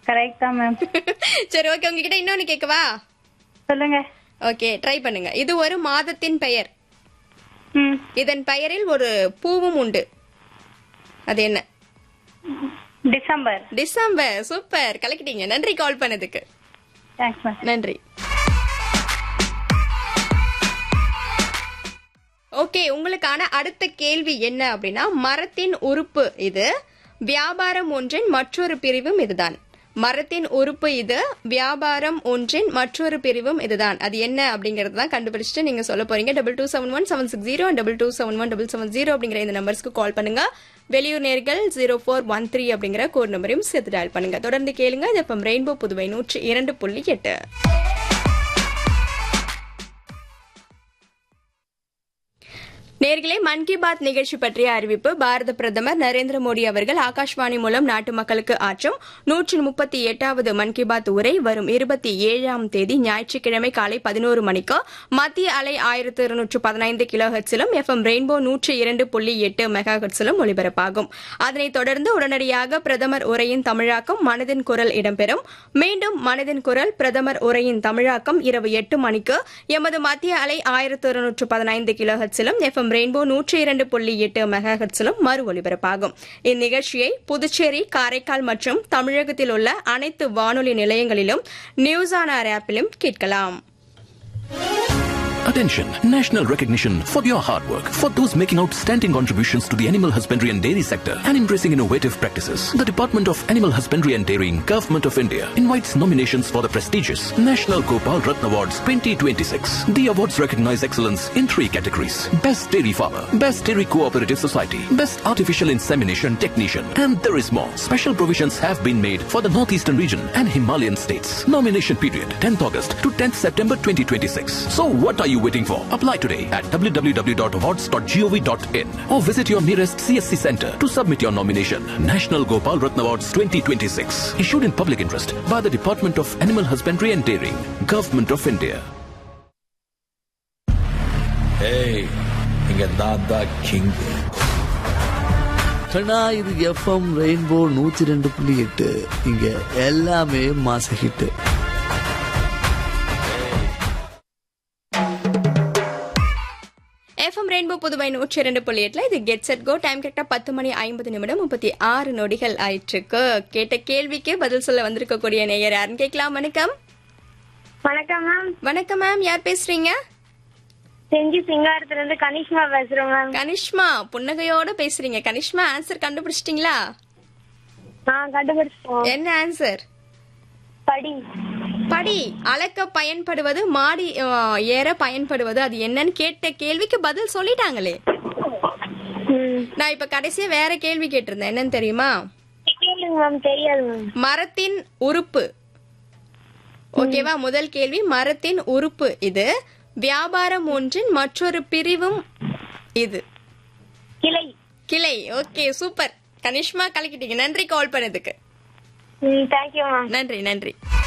Correct தான் ma'am சரி okay உங்ககிட்ட இன்னொன்னு கேட்கவா சொல்லுங்க ஓகே ட்ரை பண்ணுங்க இது ஒரு மாதத்தின் பெயர் ம் இதன் பெயரில் ஒரு பூவும் உண்டு அது என்ன டிசம்பர் டிசம்பர் சூப்பர் கலக்கிட்டீங்க நன்றி கால் பண்ணதுக்கு தேங்க்ஸ் மேம் நன்றி ஓகே உங்களுக்கான அடுத்த கேள்வி என்ன அப்படின்னா மரத்தின் உறுப்பு இது வியாபாரம் ஒன்றின் மற்றொரு பிரிவும் இதுதான் மரத்தின் உறுப்பு இது வியாபாரம் ஒன்றின் மற்றொரு பிரிவும் இதுதான் அது என்ன அப்படிங்கறது தான் கண்டுபிடிச்சிட்டு நீங்க சொல்ல போறீங்க double two seven one seven six zero double two seven one double seven zero அப்படிங்கிற இந்த நம்பர்ஸ்க்கு கால் பண்ணுங்க வெளியூர் நேர்கள் ஜீரோ ஃபோர் ஒன் த்ரீ அப்படிங்கிற கோட் நம்பரையும் சேர்த்து டயல் பண்ணுங்க தொடர்ந்து கேளுங்க இது இப்போ ரெயின்போ புதுவை நூற்றி இரண்டு புள்ளி எட்டு நேர்களே மன் கி பாத் நிகழ்ச்சி பற்றிய அறிவிப்பு பாரத பிரதமர் நரேந்திர மோடி அவர்கள் ஆகாஷ்வாணி மூலம் நாட்டு மக்களுக்கு ஆற்றும் நூற்றி முப்பத்தி எட்டாவது மன் கி பாத் உரை வரும் இருபத்தி ஏழாம் தேதி ஞாயிற்றுக்கிழமை காலை பதினோரு மணிக்கு மத்திய அலை ஆயிரத்து இருநூற்று பதினைந்து கிலோ ஹெட்ஸிலும் எஃப்எம் ரெயின்போ நூற்றி இரண்டு புள்ளி எட்டு மெகா ஹெட்ஸிலும் ஒலிபரப்பாகும் அதனைத் தொடர்ந்து உடனடியாக பிரதமர் உரையின் தமிழாக்கம் மனதின் குரல் இடம்பெறும் மீண்டும் மனதின் குரல் பிரதமர் உரையின் தமிழாக்கம் இரவு எட்டு மணிக்கு எமது மத்திய அலை ஆயிரத்து இருநூற்று பதினைந்து கிலோ ஹெட்ஸிலும் எஃப்எம் ரெயின்போ நூற்றி இரண்டு புள்ளி எட்டு மெகா ஹெட்ஸிலும் மறு ஒலிபரப்பாகும் இந்நிகழ்ச்சியை புதுச்சேரி காரைக்கால் மற்றும் தமிழகத்தில் உள்ள அனைத்து வானொலி நிலையங்களிலும் நியூஸ் ஆன் ஆர் ஆப்பிலும் கேட்கலாம் Attention! National recognition for your hard work. For those making outstanding contributions to the animal husbandry and dairy sector and embracing innovative practices, the Department of Animal Husbandry and Dairying, Government of India invites nominations for the prestigious National Gopal Ratna Awards 2026. The awards recognize excellence in three categories. Best Dairy Farmer, Best Dairy Cooperative Society, Best Artificial Insemination Technician, and there is more. Special provisions have been made for the Northeastern region and Himalayan states. Nomination period 10th August to 10th September 2026. So what are you waiting for? Apply today at www.awards.gov.in or visit your nearest CSC center to submit your nomination. National Gopal Ratna Awards 2026. Issued in public interest by the Department of Animal Husbandry and Dairying, Government of India. ஏய் இங்க நான் தான் king கண்ணா இது FM rainbow நூத்தி ரெண்டு புள்ளி எட்டு இங்க எல்லாமே மாச ஹிட் எஃப்எம் ரெயின்போ புதுவை நூற்றி இரண்டு புள்ளி எட்டுல இது கெட் செட் கோ டைம் கரெக்டா பத்து மணி ஐம்பது நிமிடம் முப்பத்தி ஆறு நொடிகள் ஆயிற்றுக்கு கேட்ட கேள்விக்கு பதில் சொல்ல வந்திருக்கக்கூடிய நேயர் யாருன்னு கேட்கலாம் வணக்கம் வணக்கம் மேம் வணக்கம் மேம் யார் பேசுறீங்க செஞ்சி சிங்காரத்துல இருந்து கனிஷ்மா பேசுறேன் மேம் கனிஷ்மா புன்னகையோட பேசுறீங்க கனிஷ்மா ஆன்சர் கண்டுபிடிச்சிட்டீங்களா நான் கண்டுபிடிச்சிட்டோம் என்ன ஆன்சர் படி படி அளக்க பயன்படுவது மாடி அஹ், ஏற பயன்படுவது அது என்னன்னு கேட்ட கேள்விக்கு பதில் சொல்லிட்டாங்களே ம். நான் இப்ப கடைசியா வேற கேள்வி கேட்டிருந்தேன் என்னன்னு தெரியுமா கேளுங்க மேம் தெரியாது மேம் மரத்தின் உறுப்பு ஓகேவா முதல் கேள்வி மரத்தின் உறுப்பு இது வியாபாரம் ஒன்றின் மற்றொரு பிரிவும் இது கிளை கிளை ஓகே சூப்பர் கனிஷ்மா கலக்கிட்டீங்க நன்றி கால் பண்ணதுக்கு ம் தேங்க்யூ மேம் நன்றி நன்றி